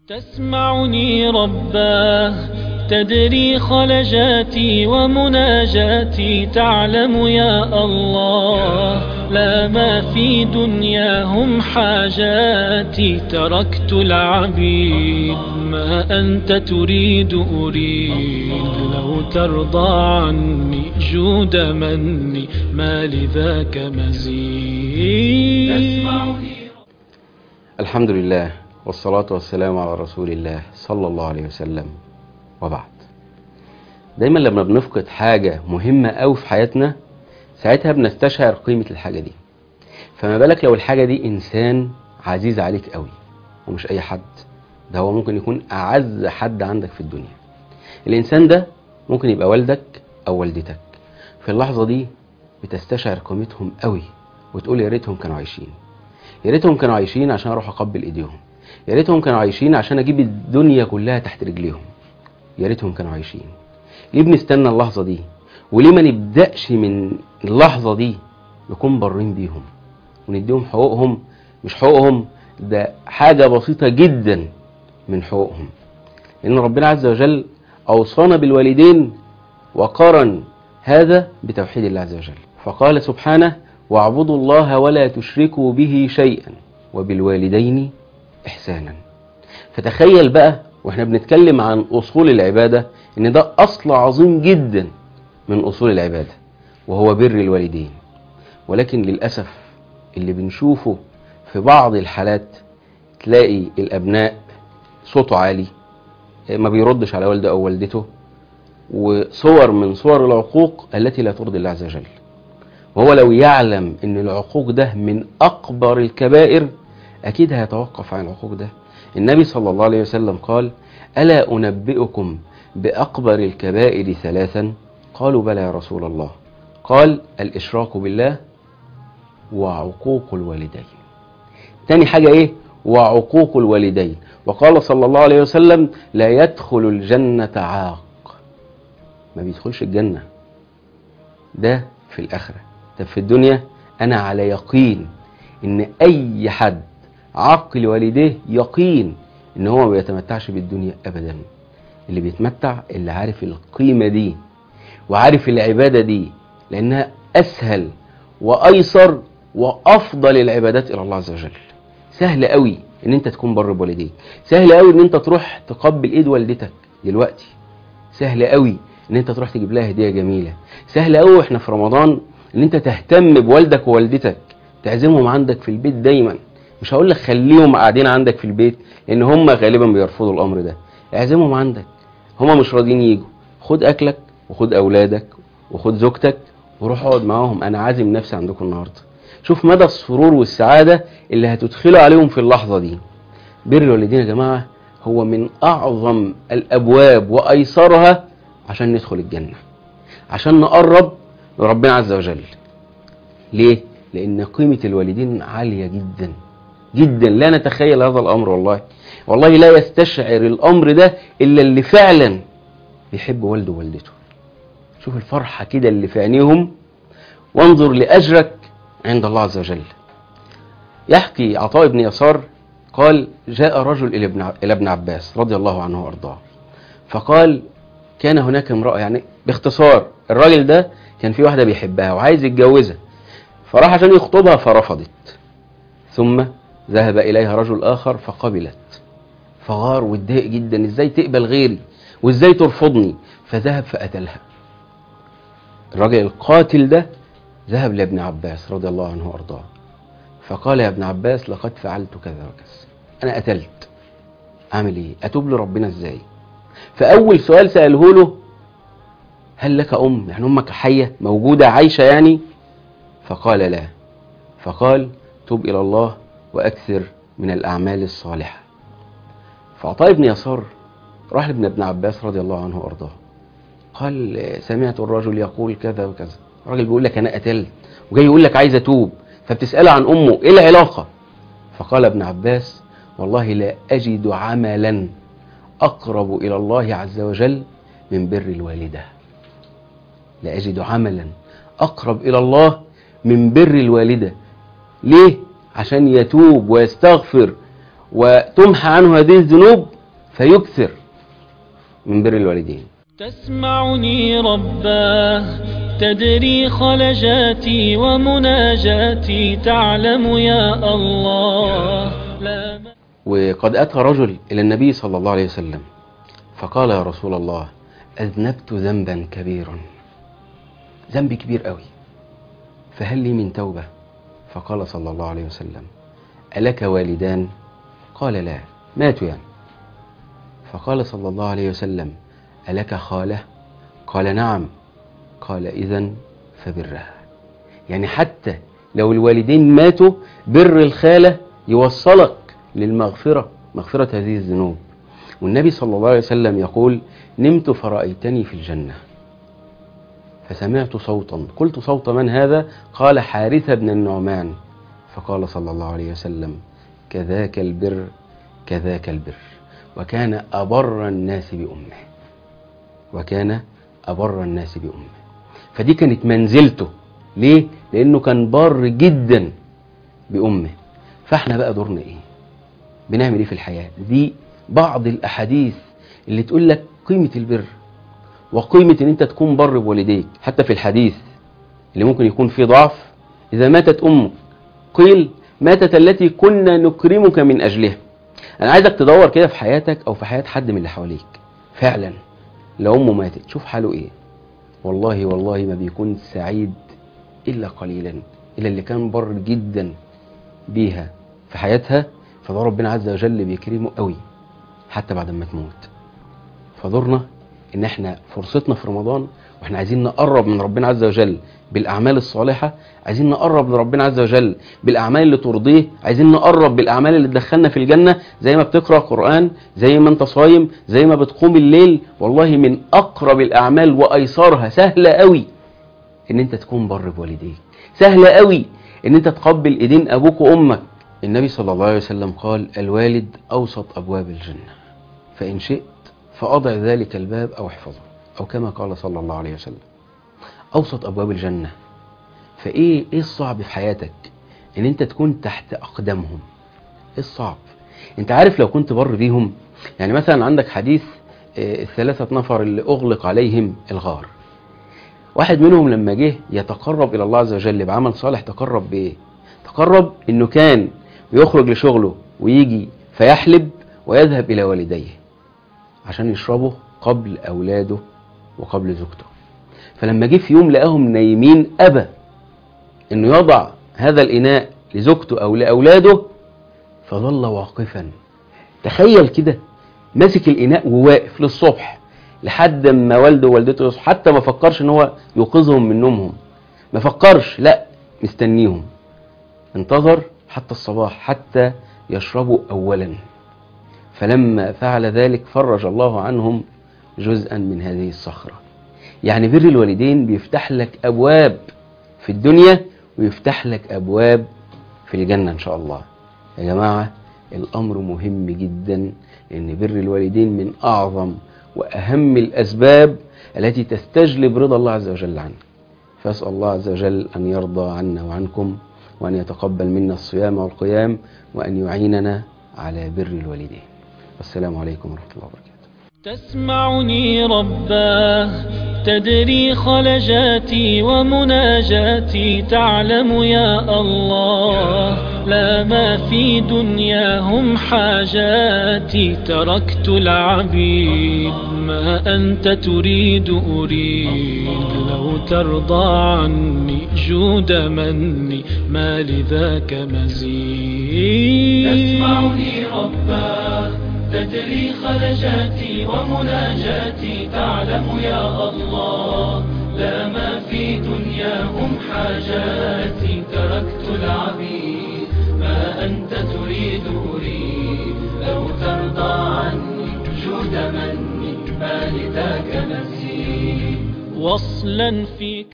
تسمعني رباه تدري خلجاتي ومناجاتي تعلم يا الله لا ما في دنياهم حاجاتي تركت العبيد ما أنت تريد أريد لو ترضى عني جود مني ما لذاك مزيد الحمد لله والصلاة والسلام على رسول الله صلى الله عليه وسلم وبعد دايما لما بنفقد حاجة مهمة أوي في حياتنا ساعتها بنستشعر قيمة الحاجة دي فما بالك لو الحاجة دي إنسان عزيز عليك أوي ومش أي حد ده هو ممكن يكون أعز حد عندك في الدنيا الإنسان ده ممكن يبقى والدك أو والدتك في اللحظة دي بتستشعر قيمتهم أوي وتقول يا ريتهم كانوا عايشين يا ريتهم كانوا عايشين عشان اروح اقبل ايديهم يا ريتهم كانوا عايشين عشان اجيب الدنيا كلها تحت رجليهم يا ريتهم كانوا عايشين ليه بنستنى اللحظه دي وليه ما نبداش من اللحظه دي نكون برين بيهم ونديهم حقوقهم مش حقوقهم ده حاجه بسيطه جدا من حقوقهم لان ربنا عز وجل اوصانا بالوالدين وقارن هذا بتوحيد الله عز وجل فقال سبحانه واعبدوا الله ولا تشركوا به شيئا وبالوالدين احسانا فتخيل بقى واحنا بنتكلم عن اصول العباده ان ده اصل عظيم جدا من اصول العباده وهو بر الوالدين ولكن للاسف اللي بنشوفه في بعض الحالات تلاقي الابناء صوته عالي ما بيردش على والده او والدته وصور من صور العقوق التي لا ترضي الله عز وجل وهو لو يعلم ان العقوق ده من اكبر الكبائر اكيد هيتوقف عن العقوق ده النبي صلى الله عليه وسلم قال الا انبئكم باكبر الكبائر ثلاثا قالوا بلى يا رسول الله قال الاشراك بالله وعقوق الوالدين تاني حاجه ايه وعقوق الوالدين وقال صلى الله عليه وسلم لا يدخل الجنه عاق ما بيدخلش الجنه ده في الاخره طب في الدنيا انا على يقين ان اي حد عاقل والديه يقين ان هو ما بيتمتعش بالدنيا ابدا اللي بيتمتع اللي عارف القيمة دي وعارف العبادة دي لانها اسهل وايسر وافضل العبادات الى الله عز وجل سهل قوي ان انت تكون بر بوالديك سهل قوي ان انت تروح تقبل ايد والدتك دلوقتي سهل قوي ان انت تروح تجيب لها هديه جميله سهل قوي واحنا في رمضان ان انت تهتم بوالدك ووالدتك تعزمهم عندك في البيت دايما مش هقول لك خليهم قاعدين عندك في البيت لان هم غالبا بيرفضوا الامر ده اعزمهم عندك هم مش راضيين يجوا خد اكلك وخد اولادك وخد زوجتك وروح اقعد معاهم انا عازم نفسي عندكم النهارده شوف مدى السرور والسعاده اللي هتدخلوا عليهم في اللحظه دي بر الوالدين يا جماعه هو من اعظم الابواب وايسرها عشان ندخل الجنه عشان نقرب لربنا عز وجل ليه لان قيمه الوالدين عاليه جدا جدا لا نتخيل هذا الامر والله والله لا يستشعر الامر ده الا اللي فعلا بيحب والده ووالدته شوف الفرحه كده اللي في عينيهم وانظر لاجرك عند الله عز وجل يحكي عطاء بن يسار قال جاء رجل الى ابن الى ابن عباس رضي الله عنه وارضاه فقال كان هناك امراه يعني باختصار الراجل ده كان في واحده بيحبها وعايز يتجوزها فراح عشان يخطبها فرفضت ثم ذهب اليها رجل اخر فقبلت فغار واتضايق جدا ازاي تقبل غيري وازاي ترفضني فذهب فقتلها الراجل القاتل ده ذهب لابن عباس رضي الله عنه وارضاه فقال يا ابن عباس لقد فعلت كذا وكذا انا قتلت اعمل ايه اتوب لربنا ازاي فاول سؤال ساله له هل لك ام يعني امك حيه موجوده عايشه يعني فقال لا فقال توب الى الله واكثر من الاعمال الصالحه فعطاء بن يسار راح لابن ابن عباس رضي الله عنه وارضاه قال سمعت الرجل يقول كذا وكذا الراجل بيقول لك انا قتلت وجاي يقول لك عايز اتوب فبتساله عن امه ايه العلاقه فقال ابن عباس والله لا اجد عملا اقرب الى الله عز وجل من بر الوالده لا اجد عملا اقرب الى الله من بر الوالده ليه عشان يتوب ويستغفر وتمحى عنه هذه الذنوب فيكثر من بر الوالدين تسمعني رباه تدري خلجاتي ومناجاتي تعلم يا الله لا م- وقد أتى رجل إلى النبي صلى الله عليه وسلم فقال يا رسول الله أذنبت ذنبا كبيرا ذنب كبير قوي فهل لي من توبة فقال صلى الله عليه وسلم ألك والدان قال لا ماتوا يعني فقال صلى الله عليه وسلم ألك خالة قال نعم قال إذا فبرها يعني حتى لو الوالدين ماتوا بر الخالة يوصلك للمغفرة مغفرة هذه الذنوب والنبي صلى الله عليه وسلم يقول نمت فرأيتني في الجنة فسمعت صوتا قلت صوت من هذا قال حارثة بن النعمان فقال صلى الله عليه وسلم كذاك البر كذاك البر وكان أبر الناس بأمه وكان أبر الناس بأمه فدي كانت منزلته ليه؟ لأنه كان بار جدا بأمه فاحنا بقى دورنا ايه بنعمل ايه في الحياة دي بعض الأحاديث اللي تقول لك قيمة البر وقيمة ان انت تكون بر بوالديك حتى في الحديث اللي ممكن يكون فيه ضعف إذا ماتت أمك قيل ماتت التي كنا نكرمك من أجلها أنا عايزك تدور كده في حياتك أو في حياة حد من اللي حواليك فعلا لو أمه ماتت شوف حاله إيه والله والله ما بيكون سعيد إلا قليلا إلا اللي كان بر جدا بيها في حياتها فده ربنا عز وجل بيكرمه قوي حتى بعد ما تموت فدورنا ان احنا فرصتنا في رمضان واحنا عايزين نقرب من ربنا عز وجل بالاعمال الصالحه عايزين نقرب من ربنا عز وجل بالاعمال اللي ترضيه عايزين نقرب بالاعمال اللي تدخلنا في الجنه زي ما بتقرا قران زي ما انت صايم زي ما بتقوم الليل والله من اقرب الاعمال وايسرها سهله قوي ان انت تكون بر بوالديك سهله قوي ان انت تقبل ايدين ابوك وامك النبي صلى الله عليه وسلم قال الوالد اوسط ابواب الجنه فان شئت فأضع ذلك الباب أو احفظه أو كما قال صلى الله عليه وسلم أوسط أبواب الجنة فإيه إيه الصعب في حياتك إن أنت تكون تحت أقدامهم إيه الصعب أنت عارف لو كنت بر بيهم يعني مثلا عندك حديث آه، الثلاثة نفر اللي أغلق عليهم الغار واحد منهم لما جه يتقرب إلى الله عز وجل بعمل صالح تقرب بإيه تقرب إنه كان بيخرج لشغله ويجي فيحلب ويذهب إلى والديه عشان يشربوا قبل أولاده وقبل زوجته فلما جه في يوم لقاهم نايمين أبى إنه يضع هذا الإناء لزوجته أو لأولاده فظل واقفا تخيل كده ماسك الإناء وواقف للصبح لحد ما والده ووالدته يصحوا حتى ما فكرش إن هو يوقظهم من نومهم ما فكرش لا مستنيهم انتظر حتى الصباح حتى يشربوا أولا فلما فعل ذلك فرج الله عنهم جزءا من هذه الصخرة يعني بر الوالدين بيفتح لك أبواب في الدنيا ويفتح لك أبواب في الجنة إن شاء الله يا جماعة الأمر مهم جدا لأن بر الوالدين من أعظم وأهم الأسباب التي تستجلب رضا الله عز وجل عنك فأسأل الله عز وجل أن يرضى عنا وعنكم وأن يتقبل منا الصيام والقيام وأن يعيننا على بر الوالدين والسلام عليكم ورحمة الله وبركاته تسمعني رباه تدري خلجاتي ومناجاتي تعلم يا الله لا ما في دنياهم حاجاتي تركت العبيد ما أنت تريد أريد لو ترضى عني جود مني ما لذاك مزيد تسمعني رباه تدري خلجاتي ومناجاتي تعلم يا الله لا ما في دنياهم حاجاتي تركت العبيد ما أنت تريد أريد لو ترضى عني جود مني ما لذاك مزيد وصلا فيك